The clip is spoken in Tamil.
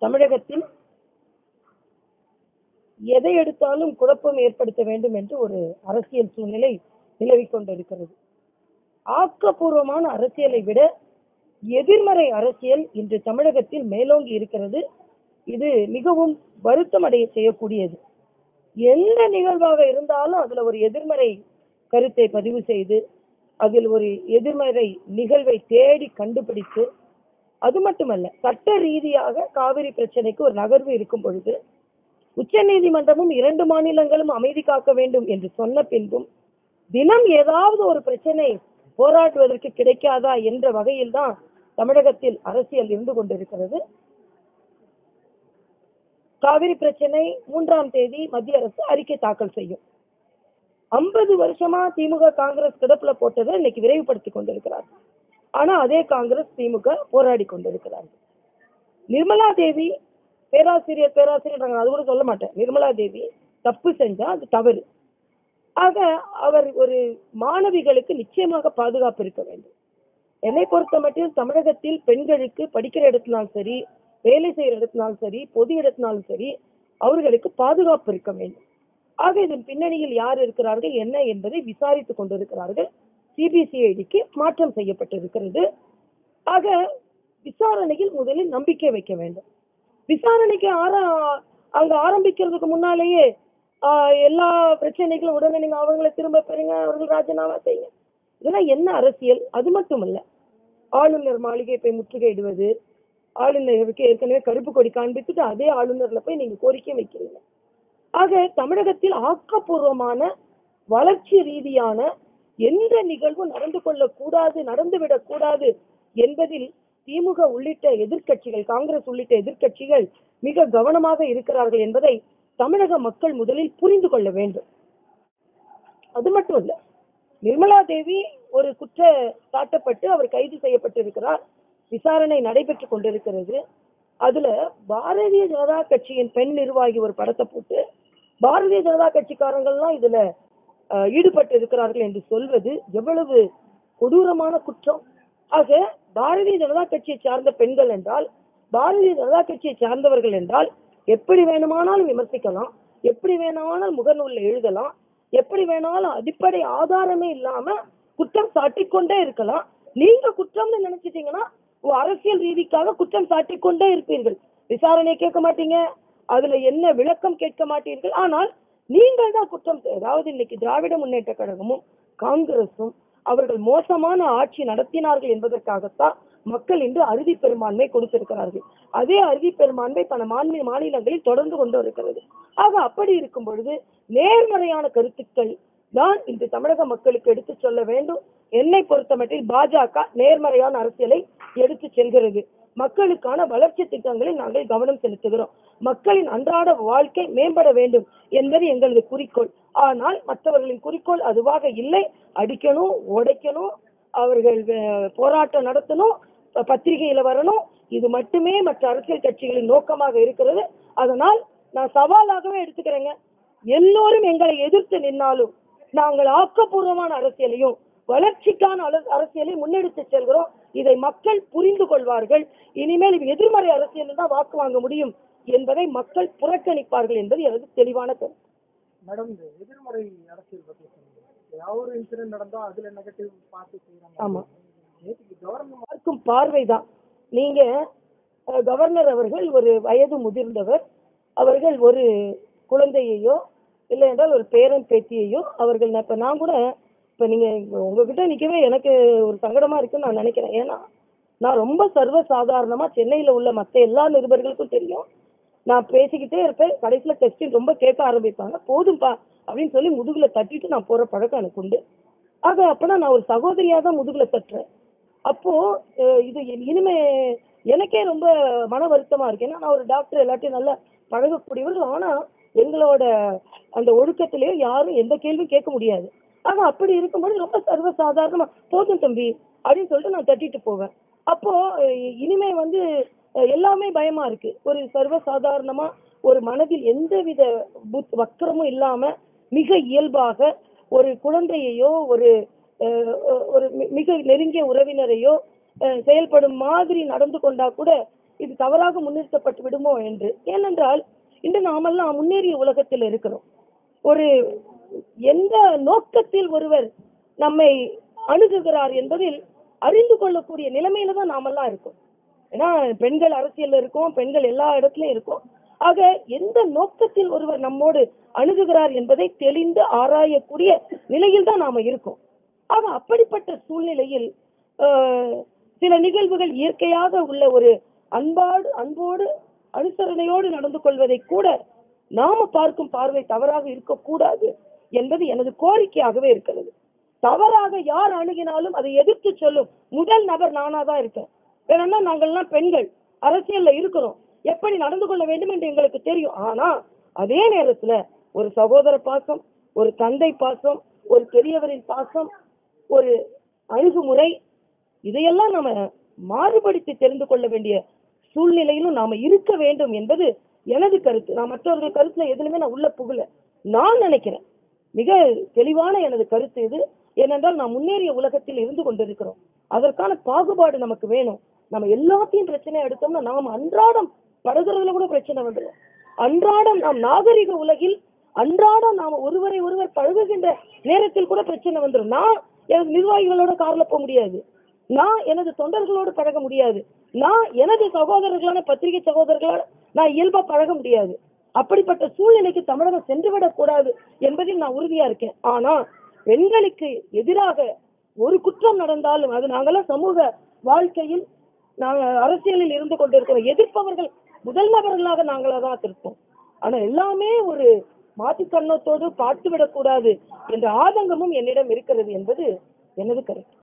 தமிழகத்தில் எதை எடுத்தாலும் குழப்பம் ஏற்படுத்த வேண்டும் என்று ஒரு அரசியல் சூழ்நிலை நிலவிக் கொண்டிருக்கிறது ஆக்கப்பூர்வமான அரசியலை விட எதிர்மறை அரசியல் இன்று தமிழகத்தில் மேலோங்கி இருக்கிறது இது மிகவும் வருத்தம் அடைய செய்யக்கூடியது எந்த நிகழ்வாக இருந்தாலும் அதுல ஒரு எதிர்மறை கருத்தை பதிவு செய்து அதில் ஒரு எதிர்மறை நிகழ்வை தேடி கண்டுபிடித்து அது மட்டுமல்ல சட்ட ரீதியாக காவிரி பிரச்சனைக்கு ஒரு நகர்வு இருக்கும் பொழுது உச்சநீதிமன்றமும் இரண்டு மாநிலங்களும் அமைதி காக்க வேண்டும் என்று சொன்ன பின்பும் தினம் ஏதாவது ஒரு பிரச்சனை போராடுவதற்கு கிடைக்காதா என்ற வகையில் தான் தமிழகத்தில் அரசியல் இருந்து கொண்டிருக்கிறது காவிரி பிரச்சனை மூன்றாம் தேதி மத்திய அரசு அறிக்கை தாக்கல் செய்யும் ஐம்பது வருஷமா திமுக காங்கிரஸ் கிடப்புல போட்டதை இன்னைக்கு விரைவுபடுத்தி கொண்டிருக்கிறார் ஆனா அதே காங்கிரஸ் திமுக போராடி கொண்டிருக்கிறார்கள் நிர்மலா தேவி பேராசிரியர் பேராசிரியர் நான் அது கூட சொல்ல மாட்டேன் நிர்மலா தேவி தப்பு செஞ்சா அது தவறு ஆக அவர் ஒரு மாணவிகளுக்கு நிச்சயமாக பாதுகாப்பு இருக்க வேண்டும் என்னை பொறுத்த மட்டும் தமிழகத்தில் பெண்களுக்கு படிக்கிற இடத்தினாலும் சரி வேலை செய்யற இடத்தினாலும் சரி பொது இடத்தினாலும் சரி அவர்களுக்கு பாதுகாப்பு இருக்க வேண்டும் ஆக இதன் பின்னணியில் யார் இருக்கிறார்கள் என்ன என்பதை விசாரித்துக் கொண்டிருக்கிறார்கள் சிபிசிஐடிக்கு மாற்றம் செய்யப்பட்டிருக்கிறது ஆக விசாரணையில் முதலில் நம்பிக்கை வைக்க வேண்டும் விசாரணைக்கு ஆர அங்க ஆரம்பிக்கிறதுக்கு முன்னாலேயே ஆஹ், எல்லா பிரச்சனைகளும் உடனே நீங்க அவங்களை திரும்ப பெறுங்க அவர்கள் ராஜினாமா செய்யுங்க இதெல்லாம் என்ன அரசியல் அது மட்டுமல்ல ஆளுநர் மாளிகை போய் முற்றுகையிடுவது ஆளுநருக்கு ஏற்கனவே கருப்பு கொடி காண்பித்துட்டு அதே ஆளுநர்ல போய் நீங்க கோரிக்கை வைக்கிறீங்க ஆக தமிழகத்தில் ஆக்கப்பூர்வமான வளர்ச்சி ரீதியான எந்த நிகழ்வும் நடந்து கொள்ளக்கூடாது நடந்துவிடக் கூடாது என்பதில் திமுக உள்ளிட்ட எதிர்க்கட்சிகள் காங்கிரஸ் உள்ளிட்ட எதிர்க்கட்சிகள் மிக கவனமாக இருக்கிறார்கள் என்பதை தமிழக மக்கள் முதலில் புரிந்து கொள்ள வேண்டும் அது மட்டும் இல்ல நிர்மலா தேவி ஒரு குற்ற சாட்டப்பட்டு அவர் கைது செய்யப்பட்டிருக்கிறார் விசாரணை நடைபெற்றுக் கொண்டிருக்கிறது அதுல பாரதிய ஜனதா கட்சியின் பெண் நிர்வாகி ஒரு படத்தை போட்டு பாரதிய ஜனதா கட்சிக்காரங்கள்லாம் இதுல அஹ், ஈடுபட்டு இருக்கிறார்கள் என்று சொல்வது எவ்வளவு கொடூரமான குற்றம் ஆக பாரதிய ஜனதா கட்சியை சார்ந்த பெண்கள் என்றால் பாரதிய ஜனதா கட்சியை சார்ந்தவர்கள் என்றால் எப்படி வேணுமானாலும் விமர்சிக்கலாம் எப்படி வேணுமானாலும் முகநூல்ல எழுதலாம் எப்படி வேணாலும் அடிப்படை ஆதாரமே இல்லாம குற்றம் சாட்டிக் கொண்டே இருக்கலாம் நீங்க குற்றம்னு நினைச்சிட்டீங்கன்னா உ- அரசியல் ரீதிக்காக குற்றம் சாட்டிக் கொண்டே இருப்பீர்கள் விசாரணை கேட்க மாட்டீங்க அதுல என்ன விளக்கம் கேட்க மாட்டீர்கள் ஆனால் நீங்கள் தான் குற்றம் செய்- அதாவது இன்னைக்கு திராவிட முன்னேற்ற கழகமும் காங்கிரசும் அவர்கள் மோசமான ஆட்சி நடத்தினார்கள் என்பதற்காகத்தான் மக்கள் இன்று அறுதி பெரும்பான்மை கொடுத்திருக்கிறார்கள் அதே அறுதி பெரும்பான்மை பல மாநில மாநிலங்களில் தொடர்ந்து கொண்டு இருக்கிறது ஆக அப்படி இருக்கும் பொழுது நேர்மறையான கருத்துக்கள் தான் இன்று தமிழக மக்களுக்கு எடுத்துச் சொல்ல வேண்டும் என்னை பொறுத்தமட்டில் பாஜக நேர்மறையான அரசியலை எடுத்துச் செல்கிறது மக்களுக்கான வளர்ச்சி திட்டங்களில் நாங்கள் கவனம் செலுத்துகிறோம் மக்களின் அன்றாட வாழ்க்கை மேம்பட வேண்டும் என்பது எங்களது குறிக்கோள் ஆனால் மற்றவர்களின் குறிக்கோள் அதுவாக இல்லை அடிக்கணும் உடைக்கணும் அவர்கள் அஹ், போராட்டம் நடத்தணும் ப- பத்திரிகையில வரணும் இது மட்டுமே மற்ற அரசியல் கட்சிகளின் நோக்கமாக இருக்கிறது அதனால் நான் சவாலாகவே எடுத்துக்கிறேங்க எல்லோரும் எங்களை எதிர்த்து நின்னாலும் நாங்கள் ஆக்கப்பூர்வமான அரசியலையும் வளர்ச்சிக்கான அல- அரசியலை முன்னெடுத்து செல்கிறோம் இதை மக்கள் புரிந்து கொள்வார்கள் இனிமேல் இது எதிர்மறை அரசியல் தான் வாக்கு வாங்க முடியும் என்பதை மக்கள் புறக்கணிப்பார்கள் என்பது எனது தெளிவான கருத்து மேடம் இந்த எதிர்மறை அரசியல் பத்தி சொன்னீங்க ஏதாவது ஒரு இன்சிடென்ட் நடந்தா அதுல நெகட்டிவ் பார்த்து செய்யறாங்க ஆமா. நேற்றுக்கு கவர்மெண்ட் பார்க்கும் பார்வைதான் நீங்க அஹ், கவர்னர் அவர்கள் ஒரு வயது முதிர்ந்தவர் அவர்கள் ஒரு குழந்தையையோ இல்லை என்றால் ஒரு பேரன் பேத்தியையோ அவர்கள் நான் இப்ப நான் கூட இப்ப நீங்க உங்ககிட்ட நிக்கவே எனக்கு ஒரு சங்கடமா இருக்குன்னு நான் நினைக்கிறேன் ஏன்னா நான் ரொம்ப சர்வ சாதாரணமா சென்னையில உள்ள மத்த எல்லா நிருபர்களுக்கும் தெரியும் நான் பேசிக்கிட்டே இருப்பேன் கடைசியில கொஸ்டின் ரொம்ப கேட்க ஆரம்பிப்பாங்க போதும்பா அப்படின்னு சொல்லி முதுகுல தட்டிட்டு நான் போற பழக்கம் எனக்கு உண்டு ஆக அப்பனா நான் ஒரு சகோதரியா தான் முதுகுல தட்டுறேன் அப்போ அஹ், இது இ- இனிமே எனக்கே ரொம்ப மன வருத்தமா இருக்கு ஏன்னா நான் ஒரு டாக்டர் எல்லாத்தையும் நல்லா பழகக்கூடியவர்கள் ஆனா எங்களோட அந்த ஒழுக்கத்திலேயே யாரும் எந்த கேள்வியும் கேட்க முடியாது ஆனா அப்படி இருக்கும்போது ரொம்ப சர்வ சாதாரணமா போதும் தம்பி அப்படின்னு சொல்லிட்டு நான் தட்டிட்டு போவேன் அப்போ அஹ், இனிமே வந்து அஹ், எல்லாமே பயமா இருக்கு ஒரு சர்வ சாதாரணமா ஒரு மனதில் எந்தவித புத் வக்கரமும் இல்லாம மிக இயல்பாக ஒரு குழந்தையையோ ஒரு அஹ், ஒரு மி- மிக நெருங்கிய உறவினரையோ அஹ், செயல்படும் மாதிரி நடந்து கொண்டா கூட இது தவறாக முன்னிறுத்தப்பட்டு விடுமோ என்று ஏனென்றால் இன்று நாமெல்லாம் முன்னேறிய உலகத்தில் இருக்கிறோம் ஒரு எந்த நோக்கத்தில் ஒருவர் நம்மை அணுகுகிறார் என்பதில் அறிந்து கொள்ளக்கூடிய நிலைமையில தான் நாமெல்லாம் இருக்கோம் ஏன்னா பெண்கள் அரசியல்ல இருக்கோம் பெண்கள் எல்லா இடத்துலயும் இருக்கோம் ஆக எந்த நோக்கத்தில் ஒருவர் நம்மோடு அணுகுகிறார் என்பதை தெளிந்து ஆராயக்கூடிய நிலையில் தான் நாம இருக்கோம் ஆக அப்படிப்பட்ட சூழ்நிலையில் ஆஹ், சில நிகழ்வுகள் இயற்கையாக உள்ள ஒரு அன்பாடு அன்போடு அனுசரணையோடு நடந்து கொள்வதை கூட நாம பார்க்கும் பார்வை தவறாக இருக்கக்கூடாது என்பது எனது கோரிக்கையாகவே இருக்கிறது தவறாக யார் அணுகினாலும் அதை எதிர்த்து சொல்லும் முதல் நபர் நானா தான் இருக்கேன் வேணும்னா நாங்கள்லாம் பெண்கள் அரசியல்ல இருக்கிறோம் எப்படி நடந்து கொள்ள வேண்டும் என்று எங்களுக்கு தெரியும் ஆனா அதே நேரத்துல ஒரு சகோதர பாசம் ஒரு தந்தை பாசம் ஒரு பெரியவரின் பாசம் ஒரு அணுகுமுறை இதையெல்லாம் நாம மாறுபடுத்தி தெரிந்து கொள்ள வேண்டிய சூழ்நிலையிலும் நாம இருக்க வேண்டும் என்பது எனது கருத்து நான் மற்றவர்கள் கருத்துல எதுலுமே நான் உள்ள புகல நான் நினைக்கிறேன் மிக தெளிவான எனது கருத்து இது ஏனென்றால் நாம் முன்னேறிய உலகத்தில் இருந்து கொண்டிருக்கிறோம் அதற்கான பாகுபாடு நமக்கு வேணும் நம்ம எல்லாத்தையும் பிரச்சனை எடுத்தோம்னா நாம் அன்றாடம் படுகிறதுல கூட பிரச்சனை வந்துடும் அன்றாடம் நாம் நாகரிக உலகில் அன்றாடம் நாம ஒருவரை ஒருவர் பழகுகின்ற நேரத்தில் கூட பிரச்சனை வந்துடும் நான் எனது நிர்வாகிகளோட கார்ல போக முடியாது நான் எனது தொண்டர்களோடு பழக முடியாது நான் எனது சகோதரர்களான பத்திரிகை சகோதரர்களோட நான் இயல்பா பழக முடியாது அப்படிப்பட்ட சூழ்நிலைக்கு தமிழகம் சென்றுவிடக் கூடாது என்பதில் நான் உறுதியா இருக்கேன் ஆனா பெண்களுக்கு எதிராக ஒரு குற்றம் நடந்தாலும் அது நாங்களாம் சமூக வாழ்க்கையில் நாங்கள் அரசியலில் இருந்து கொண்டிருக்கிறோம் எதிர்ப்பவர்கள் முதல் நபர்களாக நாங்களாக தான் இருப்போம் ஆனா எல்லாமே ஒரு மாற்று கண்ணோத்தோடு பார்த்து விடக்கூடாது என்ற ஆதங்கமும் என்னிடம் இருக்கிறது என்பது எனது கருத்து